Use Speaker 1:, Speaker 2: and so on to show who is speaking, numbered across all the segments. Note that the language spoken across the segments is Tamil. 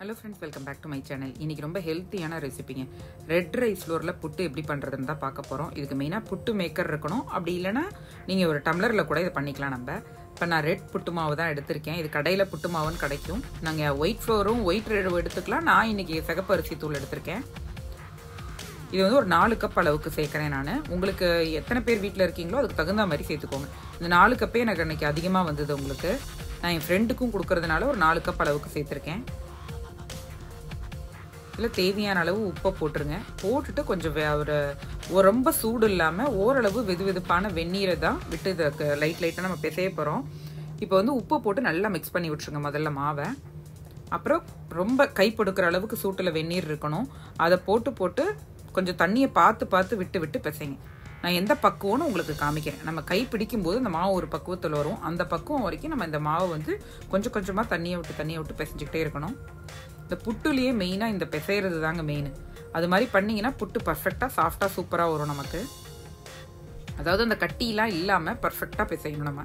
Speaker 1: hello friends welcome back to my channel இன்னைக்கு ரொம்ப ஹெல்த்தியான ரெசிபிங்க ரெட் ரைஸ் ஃப்ளோரில் புட்டு எப்படி பண்ணுறதுன்னு தான் பார்க்க போகிறோம் இதுக்கு மெயினாக புட்டு மேக்கர் இருக்கணும் அப்படி இல்லைன்னா நீங்கள் ஒரு டம்ளரில் கூட இதை பண்ணிக்கலாம் நம்ம இப்போ நான் ரெட் புட்டு மாவு தான் எடுத்திருக்கேன் இது கடையில் புட்டு மாவுன்னு கிடைக்கும் நாங்கள் ஒயிட் ஃப்ளோரும் ஒயிட் ரெட் எடுத்துக்கலாம் நான் இன்னைக்கு சிகப்பு அரிசி தூள் எடுத்திருக்கேன் இது வந்து ஒரு நாலு கப் அளவுக்கு சேர்க்குறேன் நான் உங்களுக்கு எத்தனை பேர் வீட்டில் இருக்கீங்களோ அதுக்கு தகுந்த மாதிரி சேர்த்துக்கோங்க இந்த நாலு கப்பே எனக்கு அன்றைக்கி அதிகமாக வந்தது உங்களுக்கு நான் என் ஃப்ரெண்டுக்கும் கொடுக்கறதுனால ஒரு நாலு கப் அளவுக்கு சேர்த்துருக்கேன் இதில் தேவையான அளவு உப்பை போட்டுருங்க போட்டுட்டு கொஞ்சம் வே- ஒரு ஒரு ரொம்ப சூடு இல்லாமல் ஓரளவு வெது வெதுப்பான வெந்நீரை தான் விட்டு இதை லைட் லைட்டாக நம்ம பிசைய போகிறோம் இப்போ வந்து உப்பை போட்டு நல்லா மிக்ஸ் பண்ணி விட்டுருங்க முதல்ல மாவை அப்புறம் ரொம்ப கை பொடுக்கிற அளவுக்கு சூட்டில் வெந்நீர் இருக்கணும் அதை போட்டு போட்டு கொஞ்சம் தண்ணியை பார்த்து பார்த்து விட்டு விட்டு பிசைங்க நான் எந்த பக்குவம்னு உங்களுக்கு காமிக்கிறேன் நம்ம கை பிடிக்கும்போது இந்த மாவு ஒரு பக்குவத்தில் வரும் அந்த பக்குவம் வரைக்கும் நம்ம இந்த மாவை வந்து கொஞ்சம் கொஞ்சமாக தண்ணியை விட்டு தண்ணியை விட்டு பிசைஞ்சிக்கிட்டே இருக்கணும் இந்த புட்டுலேயே மெயினாக இந்த பிசைறது தாங்க மெயின் அது மாதிரி பண்ணிங்கன்னா புட்டு பர்ஃபெக்டாக சாஃப்டாக சூப்பராக வரும் நமக்கு அதாவது அந்த கட்டிலாம் இல்லாமல் பர்ஃபெக்டாக பிசையணும் நம்ம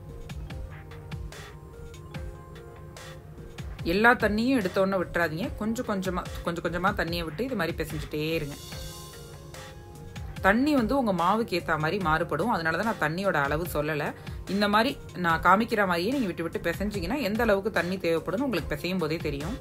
Speaker 1: எல்லா தண்ணியும் எடுத்தோன்னே விட்டுறாதீங்க கொஞ்சம் கொஞ்சமாக கொஞ்சம் கொஞ்சமாக தண்ணியை விட்டு இது மாதிரி பிசைஞ்சிட்டே இருங்க தண்ணி வந்து உங்கள் மாவுக்கு ஏற்ற மாதிரி மாறுபடும் அதனால தான் நான் தண்ணியோட அளவு சொல்லலை இந்த மாதிரி நான் காமிக்கிற மாதிரியே நீங்கள் விட்டு விட்டு பிசைஞ்சிங்கன்னா எந்த அளவுக்கு தண்ணி தேவைப்படும்னு உங்களுக்கு பிசையும் போதே தெரியும்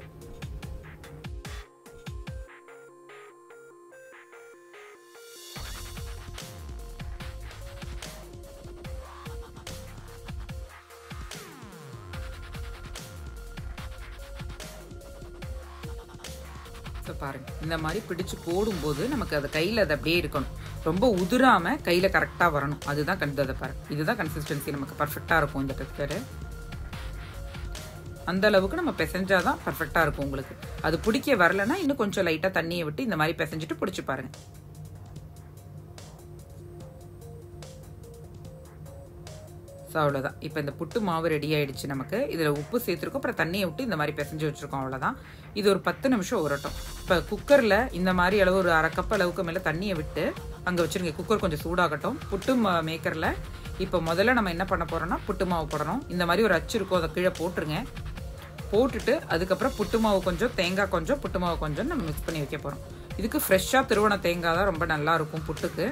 Speaker 1: ஸோ பாருங்க இந்த மாதிரி பிடிச்சு போடும்போது நமக்கு அது கையில் அது அப்படியே இருக்கணும் ரொம்ப உதிராம கையில் கரெக்டாக வரணும் அதுதான் கண்டதை பாருங்க இதுதான் கன்சிஸ்டன்சி நமக்கு பர்ஃபெக்டாக இருக்கும் இந்த டெக்ஸ்டரு அந்த அளவுக்கு நம்ம பிசைஞ்சாதான் பர்ஃபெக்டாக இருக்கும் உங்களுக்கு அது பிடிக்க வரலன்னா இன்னும் கொஞ்சம் லைட்டாக தண்ணியை விட்டு இந்த மாதிரி பிசைஞ்சிட்டு பிடிச்சி பாருங்க ஸோ அவ்வளோதான் இப்போ இந்த புட்டு மாவு ரெடி ஆயிடுச்சு நமக்கு இதில் உப்பு சேர்த்துருக்கோம் அப்புறம் தண்ணியை விட்டு இந்த மாதிரி பிசைஞ்சு வச்சுருக்கோம் அவ்வளோதான் இது ஒரு பத்து நிமிஷம் உரட்டும் இப்போ குக்கரில் இந்த மாதிரி அளவு ஒரு அரை கப் அளவுக்கு மேலே தண்ணியை விட்டு அங்கே வச்சுருங்க குக்கர் கொஞ்சம் சூடாகட்டும் புட்டு மேக்கரில் இப்போ முதல்ல நம்ம என்ன பண்ண போகிறோம்னா புட்டு மாவு போடணும் இந்த மாதிரி ஒரு அச்சு இருக்கும் அதை கீழே போட்டுருங்க போட்டுட்டு அதுக்கப்புறம் புட்டு மாவு கொஞ்சம் தேங்காய் கொஞ்சம் புட்டு மாவு கொஞ்சம் நம்ம மிக்ஸ் பண்ணி வைக்க போகிறோம் இதுக்கு ஃப்ரெஷ்ஷாக திருவண தேங்காய் தான் ரொம்ப நல்லா இருக்கும் புட்டுக்கு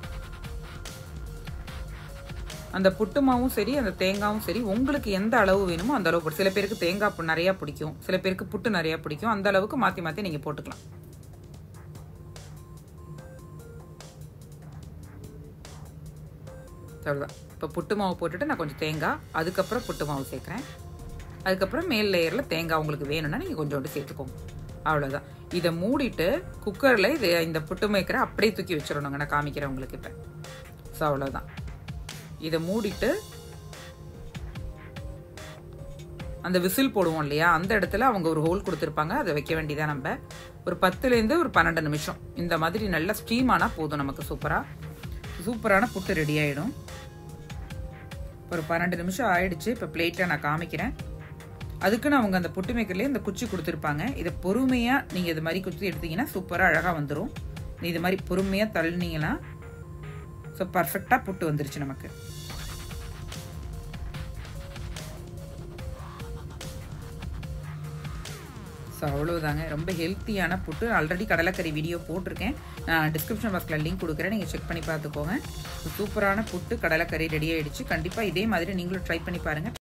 Speaker 1: அந்த புட்டு மாவும் சரி அந்த தேங்காயும் சரி உங்களுக்கு எந்த அளவு வேணுமோ அந்த அளவு போட்டு சில பேருக்கு தேங்காய் பு- நிறையா பிடிக்கும் சில பேருக்கு புட்டு நிறையா பிடிக்கும் அந்த அளவுக்கு மாற்றி மாற்றி நீங்கள் போட்டுக்கலாம் அவ்வளோதான் இப்போ புட்டு மாவு போட்டுட்டு நான் கொஞ்சம் தேங்காய் அதுக்கப்புறம் புட்டு மாவு சேர்க்குறேன் அதுக்கப்புறம் மேல் லேயரில் தேங்காய் உங்களுக்கு வேணும்னா நீங்கள் கொஞ்சோண்டு சேர்த்துக்கோங்க அவ்வளோதான் இதை மூடிட்டு குக்கரில் இது இந்த புட்டு மேக்கரை அப்படியே தூக்கி வச்சிடணுங்க நான் காமிக்கிறேன் உங்களுக்கு இப்போ ஸோ அவ்வளோதான் இதை மூடிட்டு அந்த விசில் போடுவோம் இல்லையா அந்த இடத்துல அவங்க ஒரு ஹோல் கொடுத்துருப்பாங்க அதை வைக்க வேண்டியதா நம்ம ஒரு பத்துலேருந்து ஒரு பன்னெண்டு நிமிஷம் இந்த மாதிரி நல்லா ஸ்டீம் ஆனால் போதும் நமக்கு சூப்பராக சூப்பரான புட்டு ரெடி ஆகிடும் ஒரு பன்னெண்டு நிமிஷம் ஆயிடுச்சு இப்போ பிளேட்டில் நான் காமிக்கிறேன் அதுக்குன்னு அவங்க அந்த புட்டு மேக்கர்லேயே இந்த குச்சி கொடுத்துருப்பாங்க இதை பொறுமையாக நீங்கள் இது மாதிரி குச்சி எடுத்தீங்கன்னா சூப்பராக அழகாக வந்துடும் இது மாதிரி பொறுமையாக தள்ளினீங்கன்னா ஸோ பர்ஃபெக்டாக புட்டு வந்துருச்சு நமக்கு ஸோ அவ்வளோதாங்க ரொம்ப ஹெல்த்தியான புட்டு ஆல்ரெடி கடலைக்கறி வீடியோ போட்டிருக்கேன் நான் டிஸ்கிரிப்ஷன் பாக்ஸில் லிங்க் கொடுக்குறேன் நீங்கள் செக் பண்ணி பார்த்துக்கோங்க சூப்பரான புட்டு கடலைக்கறி ரெடி ஆயிடுச்சு கண்டிப்பாக இதே மாதிரி நீங்களும் ட்ரை பண்ணி பாருங்கள்